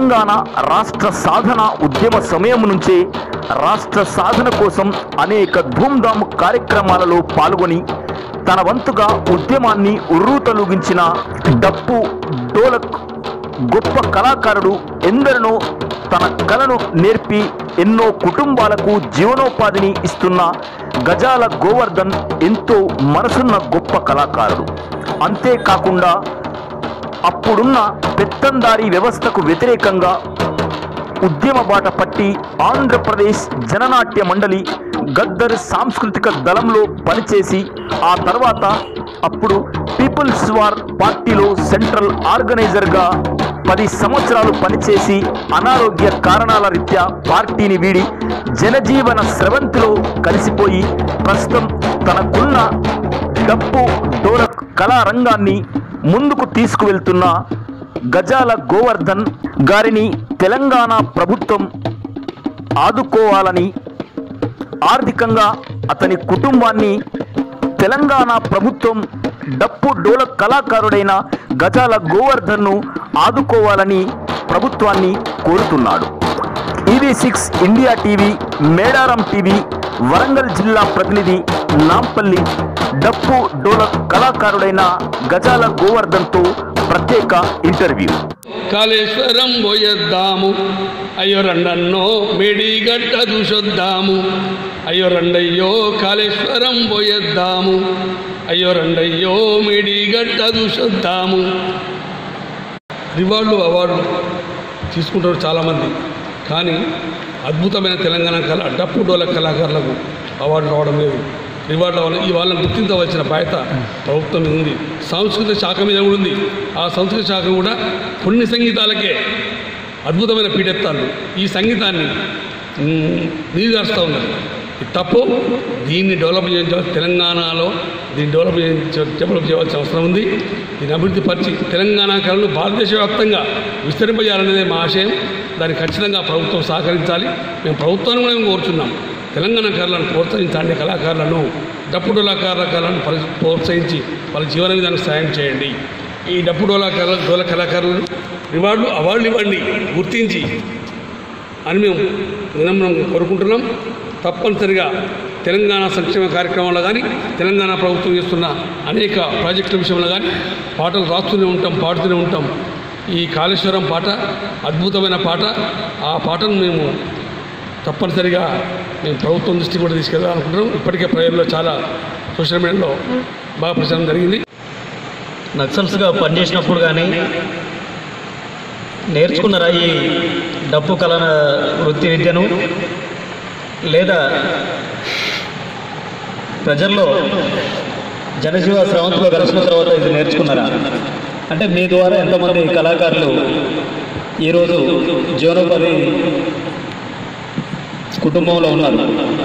తెలంగాణ రాష్ట్ర సాధన ఉద్యమ సమయం నుంచే రాష్ట్ర సాధన కోసం అనేక ధూమ్ధామ్ కార్యక్రమాలలో పాల్గొని తన వంతుగా ఉద్యమాన్ని ఉర్రూతలూగించిన డప్పు డోలక్ గొప్ప కళాకారుడు ఎందరినో తన కళను నేర్పి ఎన్నో కుటుంబాలకు జీవనోపాధిని ఇస్తున్న గజాల గోవర్ధన్ ఎంతో మనసున్న గొప్ప కళాకారుడు అంతేకాకుండా అప్పుడున్న పెత్తందారీ వ్యవస్థకు వ్యతిరేకంగా ఉద్యమ బాట పట్టి ఆంధ్రప్రదేశ్ జననాట్య మండలి గద్దర్ సాంస్కృతిక దళంలో పనిచేసి ఆ తర్వాత అప్పుడు పీపుల్స్ వార్ పార్టీలో సెంట్రల్ ఆర్గనైజర్గా పది సంవత్సరాలు పనిచేసి అనారోగ్య కారణాల రీత్యా పార్టీని వీడి జనజీవన స్రవంతిలో కలిసిపోయి ప్రస్తుతం తనకున్న డప్పు డోలక్ కళారంగాన్ని ముందుకు తీసుకువెళ్తున్న గజాల గోవర్ధన్ గారిని తెలంగాణ ప్రభుత్వం ఆదుకోవాలని ఆర్థికంగా అతని కుటుంబాన్ని తెలంగాణ ప్రభుత్వం డప్పు డోల కళాకారుడైన గజాల గోవర్ధన్ను ఆదుకోవాలని ప్రభుత్వాన్ని కోరుతున్నాడు EV six India TV Medaram TV Warangal జిల్లా ప్రతినిధి నాంపల్లి డప్పు డోల కళాకారుడైన గజాల గోవర్ధన్తో ప్రత్యేక ఇంటర్వ్యూ కాళేశ్వరం పోయొద్దాము అయ్యో రండన్నో మేడిగడ్డ చూసొద్దాము అయ్యో రండయ్యో కాళేశ్వరం పోయొద్దాము అయ్యో రండయ్యో మేడిగడ్డ చూసొద్దాము రివార్డు అవార్డు తీసుకుంటారు చాలామంది కానీ అద్భుతమైన తెలంగాణ కళ డప్పు డోల కళాకారులకు అవార్డు రావడం లేదు రివార్డు రావడం ఈ వాళ్ళని గుర్తించవలసిన బాధ్యత ప్రభుత్వం మీద ఉంది సాంస్కృతిక శాఖ మీద కూడా ఉంది ఆ సాంస్కృతిక శాఖ కూడా కొన్ని సంగీతాలకే అద్భుతమైన పీఠెత్తాలు ఈ సంగీతాన్ని మ్, నీరుగారుస్తూ ఉన్నారు ఇది తప్పు దీన్ని డెవలప్ చేయించాలి తెలంగాణలో దీన్ని డెవలప్ చేయించ డెవలప్ చేయవలసిన అవసరం ఉంది దీన్ని అభివృద్ధి పరిచి తెలంగాణ కళను భారతదేశ వ్యాప్తంగా విస్తరింపజేయాలనేదే మా ఆశయం దానికి ఖచ్చితంగా ప్రభుత్వం సహకరించాలి మేము ప్రభుత్వాన్ని కూడా మేము కోరుచున్నాం తెలంగాణ కళలను ప్రోత్సహించండి కళాకారులను డప్పుడోలా కళాకారులను పరి- ప్రోత్సహించి వాళ్ళ జీవన విధానం సాయం చేయండి ఈ డప్పుడోలా కళ డోల కళాకారులను రివార్డులు అవార్డులు ఇవ్వండి గుర్తించి అని మేము వినమ్రం కోరుకుంటున్నాం తప్పనిసరిగా తెలంగాణ సంక్షేమ కార్యక్రమాల్లో కానీ తెలంగాణ ప్రభుత్వం చేస్తున్న అనేక ప్రాజెక్టుల విషయంలో కానీ పాటలు రాస్తూనే ఉంటాం పాడుతూనే ఉంటాం ఈ కాళేశ్వరం పాట అద్భుతమైన పాట ఆ పాటను మేము తప్పనిసరిగా మేము ప్రభుత్వం దృష్టి కూడా తీసుకెళ్ళాలనుకుంటున్నాం ఇప్పటికే ప్రజల్లో చాలా సోషల్ మీడియాలో బాగా ప్రచారం జరిగింది నక్సల్స్గా పనిచేసినప్పుడు కానీ నేర్చుకున్నారా ఈ డప్పు కళ వృత్తి విద్యను లేదా ప్రజల్లో జనజీవ స్రవంతిలో కలిసిన తర్వాత ఇది నేర్చుకున్నారా అంటే మీ ద్వారా ఎంతమంది కళాకారులు ఈరోజు జీవనోపాధి కుటుంబంలో ఉన్నారు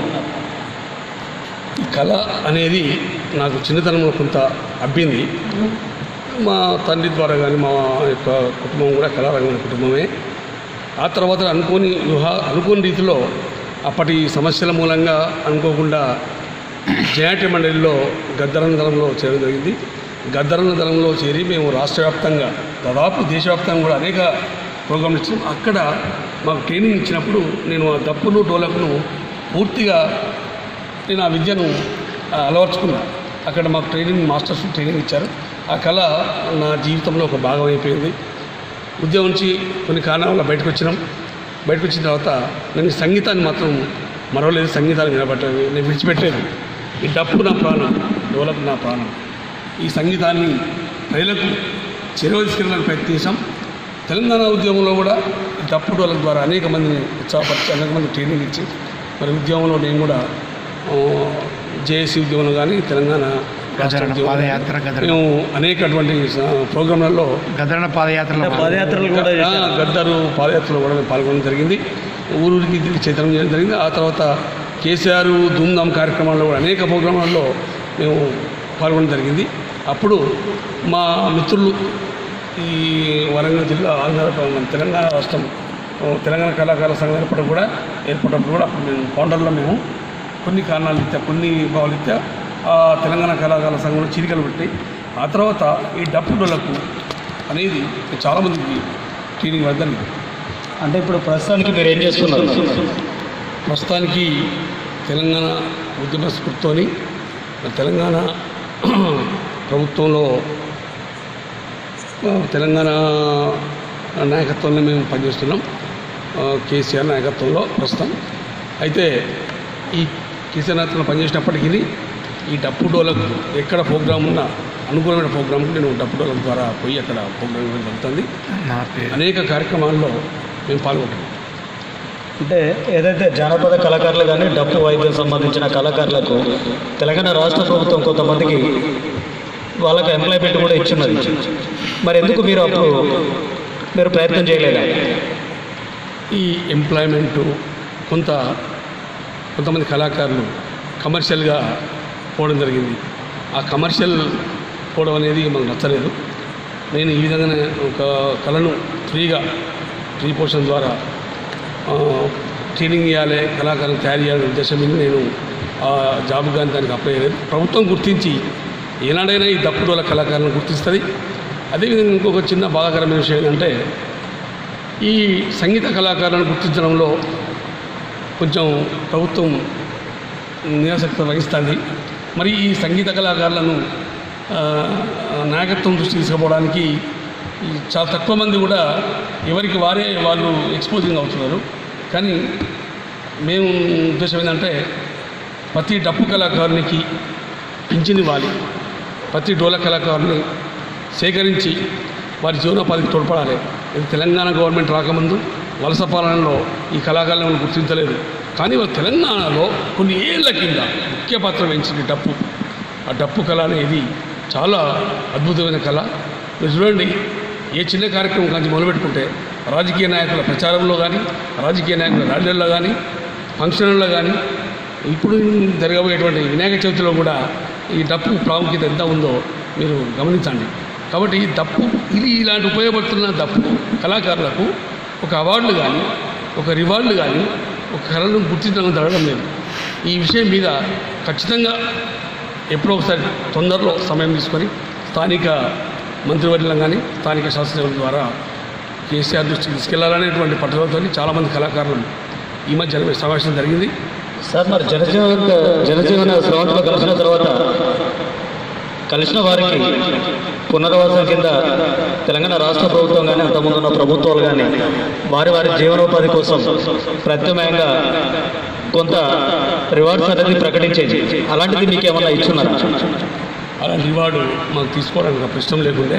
ఈ కళ అనేది నాకు చిన్నతనంలో కొంత అబ్బింది మా తండ్రి ద్వారా కానీ మా యొక్క కుటుంబం కూడా కళారంగమైన కుటుంబమే ఆ తర్వాత అనుకోని వివాహ అనుకోని రీతిలో అప్పటి సమస్యల మూలంగా అనుకోకుండా జయాటి మండలిలో గద్దరన్న దళంలో చేరడం జరిగింది గద్దరన్న దళంలో చేరి మేము రాష్ట్ర వ్యాప్తంగా దాదాపు దేశవ్యాప్తంగా కూడా అనేక ప్రోగ్రాంలు ఇచ్చాం అక్కడ మాకు ట్రైనింగ్ ఇచ్చినప్పుడు నేను ఆ దప్పును డోలకును పూర్తిగా నేను ఆ విద్యను ఆ, అలవర్చుకున్నా అక్కడ మాకు ట్రైనింగ్ మాస్టర్స్ ట్రైనింగ్ ఇచ్చారు ఆ కళ నా జీవితంలో ఒక భాగం అయిపోయింది ఉద్యోగం నుంచి కొన్ని కారణాల వల్ల బయటకు వచ్చినాం బయటకు వచ్చిన తర్వాత నేను ఈ సంగీతాన్ని మాత్రం మరవలేదు సంగీతాన్ని నిలబట్టలేదు నేను విడిచిపెట్టలేదు ఈ డప్పు నా ప్రాణం డోలకు నా ప్రాణం ఈ సంగీతాన్ని ప్రజలకు చెరువు తీసుకెళ్ళడానికి ప్రయత్నించాం తెలంగాణ ఉద్యమంలో కూడా ఈ డప్పు డోల ద్వారా అనేక మందిని ఉత్సాహపరిచి అనేక మంది ట్రైనింగ్ ఇచ్చి మరి ఉద్యమంలో నేను కూడా జేఏసీ ఉద్యమంలో కానీ తెలంగాణ రాష్ట్ర గదరణ ఉద్యమంలో పాదయాత్ర, కానీ గదరణ. మేము అనేకటువంటి స- ప్రోగ్రాంలలో గదరణ పాదయాత్రలో పాదయాత్రలు కూడా ఆ, చేశారా? గద్దరు పాదయాత్రలో కూడా మేము పాల్గొనడం జరిగింది ఊరూరికి తిరిగి చైతన్యం చేయడం జరిగింది ఆ తర్వాత కేసీఆర్ ధూమ్ధామ్ కార్యక్రమాల్లో కూడా అనేక ప్రోగ్రాంలలో మేము పాల్గొనడం జరిగింది అప్పుడు మా మిత్రులు ఈ వరంగల్ జిల్లా ఆంధ్ర మన తెలంగాణ రాష్ట్రం ఓ, తెలంగాణ కళాకారుల సంఘం ఏర్పడడం కూడా ఏర్పడినప్పుడు కూడా అప్పుడు మేము ఫౌండర్లో మేము కొన్ని కారణాలు ఇచ్చా కొన్ని భావాలు ఇచ్చా ఆ తెలంగాణ కళాకారుల సంఘంలో చిరికలు పెట్టి ఆ తర్వాత ఈ డప్పు డోలకు అనేది చాలామందికి ట్రైనింగ్ వద్దని అంటే ఇప్పుడు ప్రస్తుతానికి మీరు ఏం చేస్తున్నారు ప్రస్తుతానికి తెలంగాణ ఉద్యమ స్ఫూర్తితోని మరి తెలంగాణ ప్రభుత్వంలో ఆ, తెలంగాణ నాయకత్వంలో మేము పనిచేస్తున్నాం ఆ, కేసీఆర్ నాయకత్వంలో ప్రస్తుతం అయితే ఈ కేసీఆర్ నాయకత్వంలో పనిచేసినప్పటికీ ఈ డప్పు డోలకు ఎక్కడ ప్రోగ్రాం ఉన్నా అనుకూలమైన ప్రోగ్రాంకు నేను డప్పు డోల ద్వారా పోయి అక్కడ ప్రోగ్రాం ఇవ్వడం జరుగుతుంది అనేక కార్యక్రమాల్లో మేము పాల్గొంటాం అంటే ఏదైతే జానపద కళాకారులు కానీ డప్పు వైద్యం సంబంధించిన కళాకారులకు తెలంగాణ రాష్ట్ర ప్రభుత్వం కొంతమందికి వాళ్ళకి ఎంప్లాయ్మెంట్ కూడా ఇచ్చిన్నది మరి ఎందుకు మీరు అప్పుడు మీరు ప్రయత్నం చేయలేదా ఈ ఎంప్లాయ్మెంటు కొంత కొంతమంది కళాకారులు కమర్షియల్గా పోవడం జరిగింది ఆ కమర్షియల్ పోవడం అనేది మాకు నచ్చలేదు నేను ఈ విధంగానే ఒక కళను ఫ్రీగా ఫ్రీ పోషన్ ద్వారా ఆ, ట్రైనింగ్ ఇవ్వాలి కళాకారులు తయారు చేయాలనే ఉద్దేశం మీద నేను ఆ జాబ్ కానీ దానికి అప్లై చేయలేదు ప్రభుత్వం గుర్తించి ఏనాడైనా ఈ దప్పుడోల కళాకారులను గుర్తిస్తుంది అదేవిధంగా ఇంకొక చిన్న బాధాకరమైన విషయం ఏంటంటే ఈ సంగీత కళాకారులను గుర్తించడంలో కొంచెం ప్రభుత్వం నిరాసక్తి వహిస్తుంది మరి ఈ సంగీత కళాకారులను ఆ, నాయకత్వం దృష్టి తీసుకుపోవడానికి ఈ చాలా తక్కువ మంది కూడా ఎవరికి వారే వాళ్ళు ఎక్స్పోజింగ్ అవుతున్నారు కానీ మేము ఉద్దేశం ఏంటంటే ప్రతి డప్పు కళాకారునికి పింఛన్ ఇవ్వాలి ప్రతి డోల కళాకారుని సేకరించి వారి జీవనోపాధికి తోడ్పడాలి ఇది తెలంగాణ గవర్నమెంట్ రాకముందు వలస పాలనలో ఈ కళాకారులను గుర్తించలేదు కానీ వాళ్ళు తెలంగాణలో కొన్ని ఏళ్ల కింద ముఖ్య పాత్ర వహించింది డప్పు ఆ డప్పు కళ అనేది చాలా అద్భుతమైన కళ మీరు చూడండి ఏ చిన్న కార్యక్రమం కానీ మొదలుపెట్టుకుంటే రాజకీయ నాయకుల ప్రచారంలో కానీ రాజకీయ నాయకుల ర్యాలీల్లో కానీ ఫంక్షన్లలో కానీ ఇప్పుడు జరగబోయేటువంటి వినాయక చవితిలో కూడా ఈ డప్పు ప్రాముఖ్యత ఎంత ఉందో మీరు గమనించండి కాబట్టి ఈ డప్పు ఇది ఇలాంటి ఉపయోగపడుతున్న డప్పు కళాకారులకు ఒక అవార్డులు కానీ ఒక రివార్డులు కానీ ఒక కళను గుర్తించడం జరగడం లేదు ఈ విషయం మీద ఖచ్చితంగా ఎప్పుడో ఒకసారి తొందరలో సమయం తీసుకొని స్థానిక మంత్రివర్యులం కానీ స్థానిక శాసనసభల ద్వారా కేసీఆర్ దృష్టికి తీసుకెళ్లాలనేటువంటి పట్టుదలతో చాలామంది కళాకారులు ఈ మధ్య జరిగే సమావేశం జరిగింది సార్ మరి జనజీవన జనజీవన స్రవంతిలో కలిసిన తర్వాత కలిసిన వారికి పునర్వాసం కింద తెలంగాణ రాష్ట్ర ప్రభుత్వం కానీ అంతకుముందు ఉన్న ప్రభుత్వాలు కానీ వారి వారి జీవనోపాధి కోసం ప్రత్యామ్నాయంగా కొంత రివార్డ్స్ అనేది ప్రకటించేది అలాంటిది మీకు ఏమన్నా ఇచ్చున్నారా అలాంటి రివార్డు మాకు తీసుకోవడానికి అప్పుడు ఇష్టం లేకుండే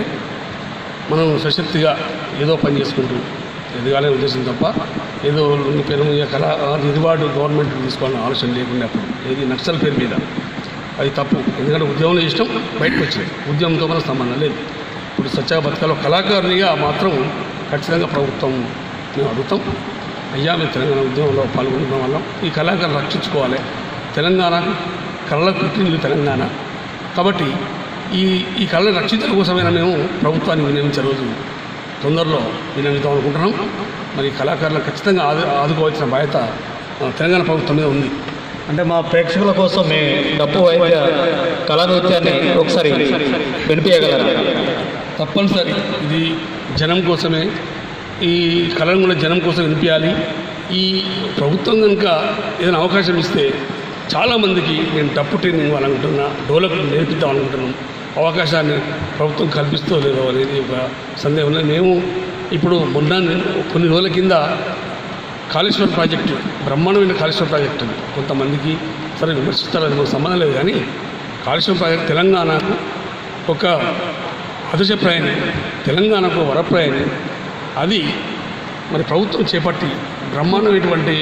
మనం సశక్తిగా ఏదో పని చేసుకుంటూ ఎదగాలనే ఉద్దేశం తప్ప ఏదో నీ పేరు మీద కళ అది రివార్డు గవర్నమెంట్ తీసుకోవాలని ఆలోచన లేకుండా అప్పుడు ఏది నక్సల్ పేరు మీద అది తప్పు ఎందుకంటే ఉద్యమంలో ఇష్టం బయటకు వచ్చింది ఉద్యమంతో మన సంబంధం లేదు ఇప్పుడు సత్యాగ బతకాలో కళాకారునిగా మాత్రం ఖచ్చితంగా ప్రభుత్వం మేము అడుగుతాం అయ్యా మేము తెలంగాణ ఉద్యమంలో పాల్గొన్న వాళ్ళం ఈ కళాకారులు రక్షించుకోవాలి తెలంగాణ కళలకు పుట్టింది తెలంగాణ కాబట్టి ఈ ఈ కళను రక్షించడం కోసమైనా మేము ప్రభుత్వాన్ని వినియోగించే రోజు తొందరలో వినియోగిద్దాం అనుకుంటున్నాం మరి కళాకారులకు ఖచ్చితంగా ఆదు ఆదుకోవాల్సిన బాధ్యత మన తెలంగాణ ప్రభుత్వం మీద ఉంది అంటే మా ప్రేక్షకుల కోసం మీ డప్పు వైద్య కళా నృత్యాన్ని ఒకసారి వినిపించగలరా తప్పనిసరి ఇది జనం కోసమే ఈ కళను కూడా జనం కోసం వినిపించాలి ఈ ప్రభుత్వం కనుక ఏదైనా అవకాశం ఇస్తే చాలామందికి నేను డప్పు ట్రైనింగ్ ఇవ్వాలనుకుంటున్నా డోలకు నేర్పిద్దాం అనుకుంటున్నాం అవకాశాన్ని ప్రభుత్వం కల్పిస్తో లేదో అనేది ఒక సందేహం ఉంది మేము ఇప్పుడు మొన్న కొన్ని రోజుల కింద కాళేశ్వరం ప్రాజెక్టు బ్రహ్మాండమైన కాళేశ్వరం ప్రాజెక్టు ఉంది. కొంతమందికి సరే విమర్శిస్తారు అది మాకు సంబంధం లేదు కానీ కాళేశ్వరం ప్రాజెక్టు తెలంగాణకు ఒక అదృశ్యప్రాయని తెలంగాణకు వరప్రాయని అది మరి ప్రభుత్వం చేపట్టి బ్రహ్మాండమైనటువంటి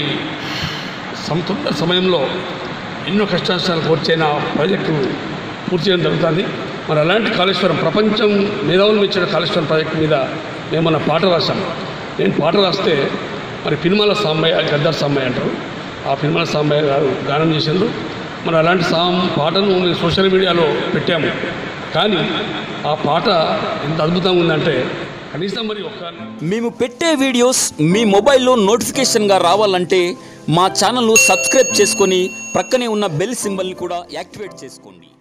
సమతుల్య సమయంలో ఎన్నో కష్టాలు కోర్చైన ప్రాజెక్టు పూర్తి చేయడం జరుగుతుంది మరి అలాంటి కాళేశ్వరం ప్రపంచం మేధావులు ఇచ్చిన కాళేశ్వరం ప్రాజెక్టు మీద మేము మన పాట రాశాం నేను పాట రాస్తే మరి పినిమల సాంబయ్య గద్దర్ సాంబయ్య అంటారు ఆ పినిమల సాంబయ్య గారు గానం చేసిండ్రు మరి అలాంటి సాం పాటను మేము సోషల్ మీడియాలో పెట్టాము కానీ ఆ పాట ఎంత అద్భుతంగా ఉందంటే కనీసం మరి ఒక్క మేము పెట్టే వీడియోస్ మీ మొబైల్లో నోటిఫికేషన్గా రావాలంటే మా ఛానల్ను సబ్స్క్రైబ్ చేసుకొని ప్రక్కనే ఉన్న బెల్ సింబల్ని కూడా యాక్టివేట్ చేసుకోండి